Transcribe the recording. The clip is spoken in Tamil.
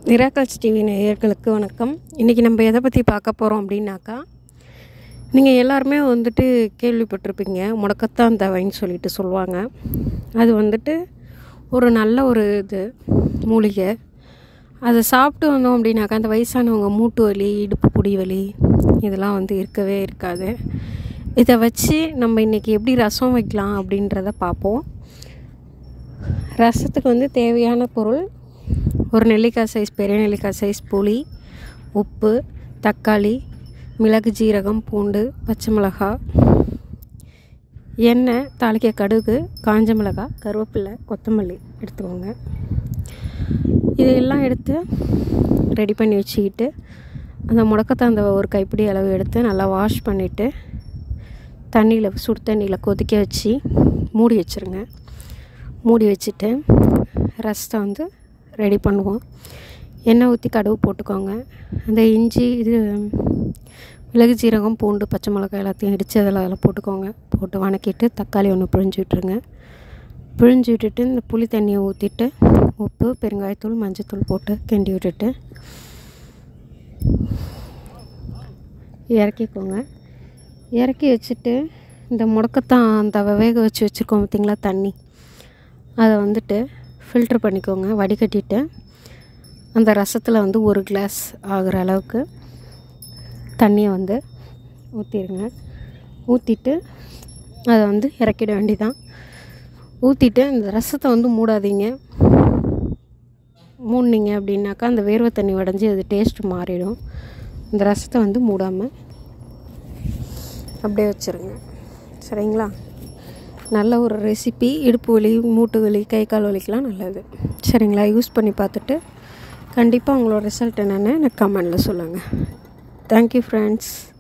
மிராக்கல்ஸ் டிவி நேயர்களுக்கு வணக்கம் இன்றைக்கி நம்ம எதை பற்றி பார்க்க போகிறோம் அப்படின்னாக்கா நீங்கள் எல்லாருமே வந்துட்டு கேள்விப்பட்டிருப்பீங்க முடக்கத்தான் தவைன்னு சொல்லிட்டு சொல்லுவாங்க அது வந்துட்டு ஒரு நல்ல ஒரு இது மூலிகை அதை சாப்பிட்டு வந்தோம் அப்படின்னாக்கா அந்த வயசானவங்க மூட்டு வலி இடுப்பு புடி வலி இதெல்லாம் வந்து இருக்கவே இருக்காது இதை வச்சு நம்ம இன்றைக்கி எப்படி ரசம் வைக்கலாம் அப்படின்றத பார்ப்போம் ரசத்துக்கு வந்து தேவையான பொருள் ஒரு நெல்லிக்காய் சைஸ் பெரிய நெல்லிக்காய் சைஸ் புளி உப்பு தக்காளி மிளகு ஜீரகம் பூண்டு பச்சை மிளகாய் எண்ணெய் தாளிக்க கடுகு காஞ்ச மிளகாய் கருவேப்பிலை கொத்தமல்லி எடுத்துக்கோங்க இதையெல்லாம் எடுத்து ரெடி பண்ணி வச்சுக்கிட்டு அந்த முடக்கத்தாந்த ஒரு கைப்பிடி அளவு எடுத்து நல்லா வாஷ் பண்ணிவிட்டு தண்ணியில் சுடு தண்ணியில் கொதிக்க வச்சு மூடி வச்சுருங்க மூடி வச்சுட்டு ரசத்தை வந்து ரெடி பண்ணுவோம் எண்ணெய் ஊற்றி கடுகு போட்டுக்கோங்க அந்த இஞ்சி இது மிளகு ஜீரகம் பூண்டு பச்சை மிளகாய் எல்லாத்தையும் இடித்து அதில் அதில் போட்டுக்கோங்க போட்டு வணக்கிட்டு தக்காளி ஒன்று பிழிஞ்சு விட்டுருங்க பிழிஞ்சு விட்டுட்டு இந்த புளி தண்ணியை ஊற்றிட்டு உப்பு பெருங்காயத்தூள் மஞ்சத்தூள் போட்டு கிண்டி விட்டுட்டு இறக்கிக்கோங்க இறக்கி வச்சுட்டு இந்த முடக்கத்தான் தவை வேக வச்சு வச்சுருக்கோம் பார்த்திங்களா தண்ணி அதை வந்துட்டு ஃபில்ட்ரு பண்ணிக்கோங்க வடிகட்டிட்டு அந்த ரசத்தில் வந்து ஒரு கிளாஸ் ஆகிற அளவுக்கு தண்ணியை வந்து ஊற்றிடுங்க ஊற்றிட்டு அதை வந்து இறக்கிட வேண்டிதான் ஊற்றிட்டு இந்த ரசத்தை வந்து மூடாதீங்க மூடினீங்க அப்படின்னாக்கா அந்த வேர்வை தண்ணி உடஞ்சி அது டேஸ்ட் மாறிடும் இந்த ரசத்தை வந்து மூடாமல் அப்படியே வச்சுருங்க சரிங்களா நல்ல ஒரு ரெசிபி இடுப்பு வலி மூட்டு வலி கை கால் வலிக்கெலாம் நல்லது சரிங்களா யூஸ் பண்ணி பார்த்துட்டு கண்டிப்பாக உங்களோட ரிசல்ட் என்னென்னு எனக்கு கமெண்டில் சொல்லுங்கள் தேங்க்யூ ஃப்ரெண்ட்ஸ்